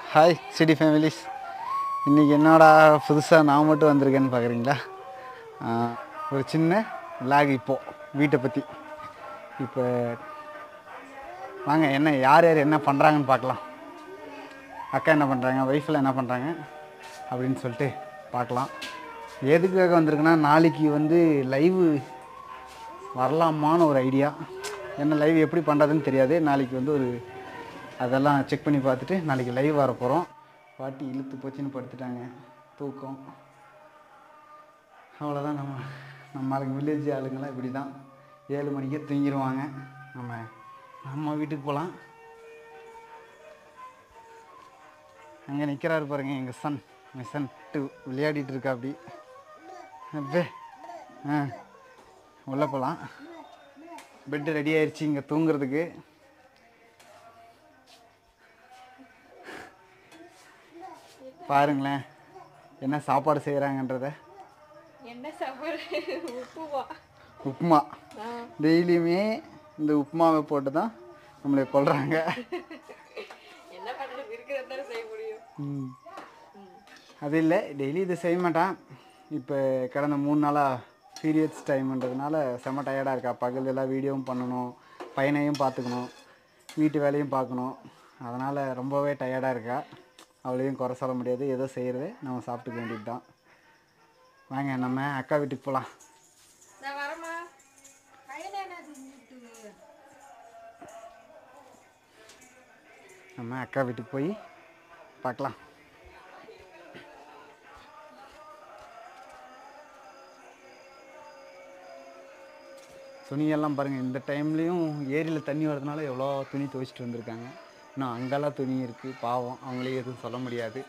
Hi CD families இன்றைக்கி என்னடா புதுசாக நான் மட்டும் வந்திருக்கேன்னு பார்க்குறீங்களா ஆஹ், ஒரு சின்ன லாக் இப்போது வீட்டை பற்றி இப்போ வாங்க என்ன யார் யார் என்ன பண்ணுறாங்கன்னு பார்க்கலாம் அக்கா என்ன பண்ணுறாங்க ஒய்ஃபில் என்ன பண்ணுறாங்க அப்படின்னு சொல்லிட்டு பார்க்கலாம் எதுக்காக வந்திருக்குன்னா நாளைக்கு வந்து லைவு வரலாமான்னு ஒரு ஐடியா என்ன லைவ் எப்படி பண்ணுறதுன்னு தெரியாது நாளைக்கு வந்து ஒரு அதெல்லாம் செக் பண்ணி பார்த்துட்டு நாளைக்கு லைவ் வர போகிறோம் பாட்டி இழுத்து போச்சுன்னு படுத்துட்டாங்க தூக்கம் அவ்வளோதான் நம்ம நம்ம ஆளுங்க வில்லேஜ் ஆளுங்கெல்லாம் இப்படி தான் ஏழு மணிக்கே தூங்கிடுவாங்க நம்ம நம்ம வீட்டுக்கு போகலாம் அங்கே நிற்கிறாரு பாருங்க எங்கள் சன் எங்கள் சன் டூ விளையாடிட்டு இருக்கா அப்படி அப்பே ஆ உள்ளே போகலாம் பெட்டு ரெடி ஆயிடுச்சு இங்கே தூங்குறதுக்கு பாருங்களேன் என்ன சாப்பாடு செய்கிறாங்கன்றத என்ன சாப்பாடு உப்புவா உப்புமா டெய்லியுமே இந்த உப்புமாவை போட்டு தான் நம்மளை கொல்றாங்க என்ன பண்றது இருக்கிறதால செய்ய முடியும் ம். அது இல்லை டெய்லி இது செய்ய மாட்டான் இப்போ கடந்த மூணு நாளாக பீரியட்ஸ் டைம்ன்றதுனால செம்ம டயர்டாக இருக்கா பகல் எல்லாம் வீடியோவும் பண்ணணும் பையனையும் பார்த்துக்கணும் வீட்டு வேலையும் பார்க்கணும் அதனால் ரொம்பவே டயர்டாக இருக்கா அவளையும் குறை சொல்ல முடியாது ஏதோ செய்கிறது நம்ம சாப்பிட்டுக்க வேண்டியது தான் வாங்க நம்ம அக்கா வீட்டுக்கு போகலாம் நான் வரமா நம்ம அக்கா வீட்டுக்கு போய் பார்க்கலாம் துணியெல்லாம் பாருங்கள் இந்த டைம்லேயும் ஏரியில் தண்ணி வரதுனால எவ்வளோ துணி துவைச்சிட்டு வந்திருக்காங்க இன்னும் அங்கெல்லாம் துணி இருக்குது பாவம் அவங்களே எதுவும் சொல்ல முடியாது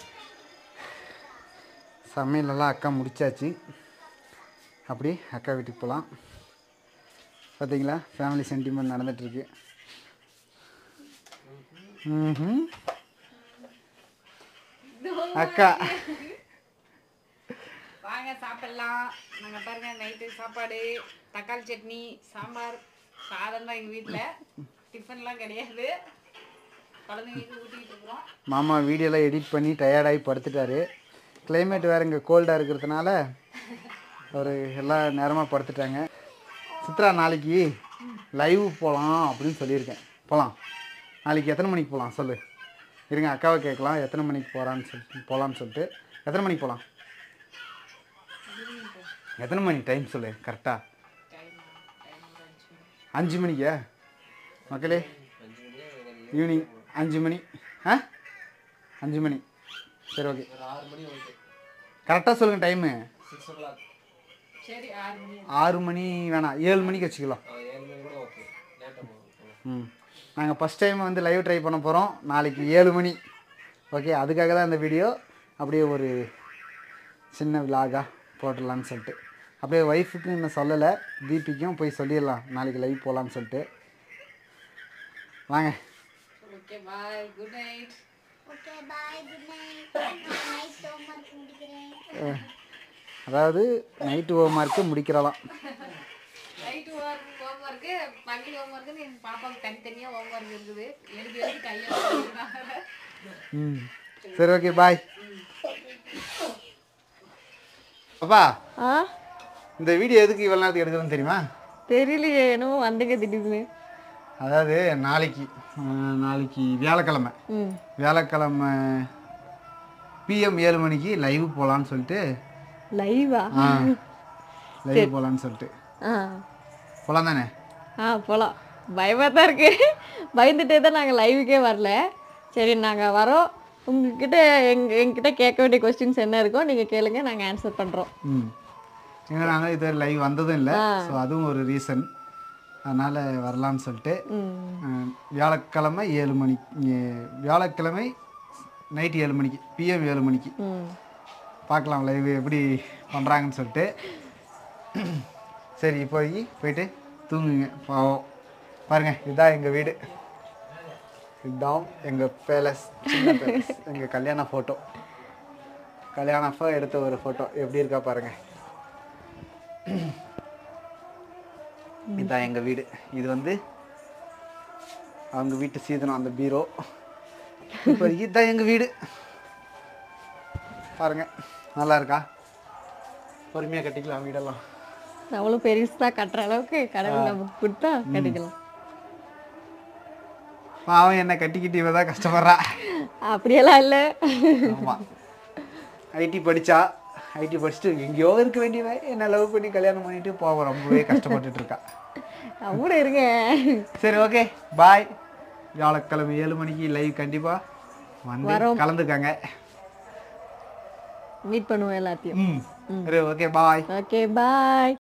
சமையலெல்லாம் அக்கா முடிச்சாச்சு அப்படி அக்கா வீட்டுக்கு போகலாம் பார்த்தீங்களா ஃபேமிலி சென்டிமெண்ட் நடந்துகிட்ருக்கு ம்ஹும். அக்கா வாங்க சாப்பிடலாம் நாங்க பாருங்க நைட்டு சாப்பாடு தக்காளி சட்னி சாம்பார் சாதம் தான் எங்க வீட்டுல டிஃபன்லாம் கிடையாது குழந்தைங்களுக்கு ஊட்டிக்கிட்டு இருக்கிறோம் மாமா வீடியோலாம் எடிட் பண்ணி டயர்டாகி படுத்துட்டாரு climate வேறு இங்கே கோல்டாக இருக்கிறதுனால அவர் எல்லா நேரமாக படுத்துட்டாங்க சித்ரா நாளைக்கு லைவ் போகலாம் அப்படின்னு சொல்லியிருக்கேன் போகலாம் நாளைக்கு எத்தனை மணிக்கு போகலாம் சொல்லு இருங்க அக்காவை கேட்கலாம் எத்தனை மணிக்கு போகிறான்னு சொல்லிட்டு போகலான்னு சொல்லிட்டு எத்தனை மணிக்கு போகலாம் எத்தனை மணி டைம் சொல்லு கரெக்டாக அஞ்சு மணிக்கா மக்களே ஈவினிங் அஞ்சு மணி ஆ அஞ்சு மணி சரி ஓகே கரெக்டாக சொல்லுங்கள் டைமு சரி ஆறு மணி ஆறு மணி வேணாம் ஏழு மணிக்கு வச்சுக்கலாம் ம் நாங்கள் ஃபஸ்ட் டைம் வந்து லைவ் ட்ரை பண்ண போகிறோம் நாளைக்கு ஏழு மணி ஓகே அதுக்காக தான் இந்த வீடியோ அப்படியே ஒரு சின்ன விலாகாக போட்டுடலான்னு சொல்லிட்டு அப்படியே ஒய்ஃபுக்கு இன்னும் சொல்லலை தீபிக்கும் போய் சொல்லிடலாம் நாளைக்கு லைவ் போகலான்னு சொல்லிட்டு வாங்க okay bye good night okay bye good night night homework முடிக்கிறேன் அதாவது நைட்டு ஹோம் ஒர்க்கு முடிக்கிறலாம் நைட்டு ஒர்க் ஹோம் ஒர்க்கு பள்ளி ஹோம் ஒர்க்குன்னு என் பாப்பாவுக்கு தனித்தனியா ஹோம் ஒர்க் இருக்குது எழுதி எழுதி கையை ம் சரி ஓகே பாய் அப்பா ஆ இந்த வீடியோ எதுக்கு இவ்வளோ நேரத்துக்கு எடுக்கிறதுன்னு தெரியுமா தெரியலையே என்னமோ வந்தீங்க திடீர்னு அதாவது நாளைக்கு அஹ், நாளைக்கு வியாழக்கிழமை ம் வியாழக்கிழமை பிஎம் ஏழு மணிக்கு லைவ் போகலான்னு சொல்லிட்டு லைவா ஆ லைவ் போகலான்னு சொல்லிட்டு ஆ போகலாம் தானே ஆ போகலாம் பயமாக தான் இருக்கு பயந்துட்டே தான் நாங்கள் லைவுக்கே வரல சரி நாங்கள் வரோம் உங்ககிட்ட எங் எங்ககிட்ட கேட்க வேண்டிய கொஸ்டின்ஸ் என்ன இருக்கோ நீங்கள் கேளுங்க நாங்கள் ஆன்சர் பண்ணுறோம் ம் ஏன்னா நாங்கள் இது லைவ் வந்ததும் இல்லை ஸோ அதுவும் ஒரு ரீசன் அதனால் வரலான்னு சொல்லிட்டு ம் அஹ், வியாழக்கிழமை ஏழு மணி இங்க- வியாழக்கிழமை நைட்டு ஏழு மணிக்கு பிஎம் ஏழு மணிக்கு ம் பார்க்கலாம் லைவ் எப்படி பண்ணுறாங்கன்னு சொல்லிட்டு சரி இப்போதைக்கு போயிட்டு தூங்குங்க பாவம் பாருங்க இதுதான் எங்கள் வீடு இதுதான் எங்கள் பேலஸ் சின்ன பேலஸ் எங்கள் கல்யாண ஃபோட்டோ கல்யாண அப்போ எடுத்த ஒரு ஃபோட்டோ எப்படி இருக்கா பாருங்க இதுதான் எங்கள் வீடு இது வந்து அவங்க வீட்டு சீதனம் அந்த பீரோ இப்போ இதுதான் எங்கள் வீடு பாருங்க நல்லா இருக்கா பொறுமையாக கட்டிக்கலாம் வீடெல்லாம் அவ்வளோ பெருசா கட்டுற அளவுக்கு கடவுள் நமக்கு கொடுத்தா கட்டிக்கலாம் பாவம் என்ன கட்டிக்கிட்டு இவ தான் கஷ்டப்படுறா அப்படியெல்லாம் இல்லை ஆமாம் ஐடி படித்தா ஐடி படிச்சுட்டு எங்கேயோ இருக்க வேண்டியவ என்ன லவ் பண்ணி கல்யாணம் பண்ணிட்டு போவ ரொம்பவே கஷ்டப்பட்டுட்டு இருக்கா கூட இருங்க சரி ஓகே பாய் வியாழக்கிழமை ஏழு மணிக்கு லைவ் கண்டிப்பாக வந்து கலந்துக்காங்க மீட் பண்ணுவோம் எல்லாத்தையும் ம் சரி ஓகே பாய் ஓகே பாய்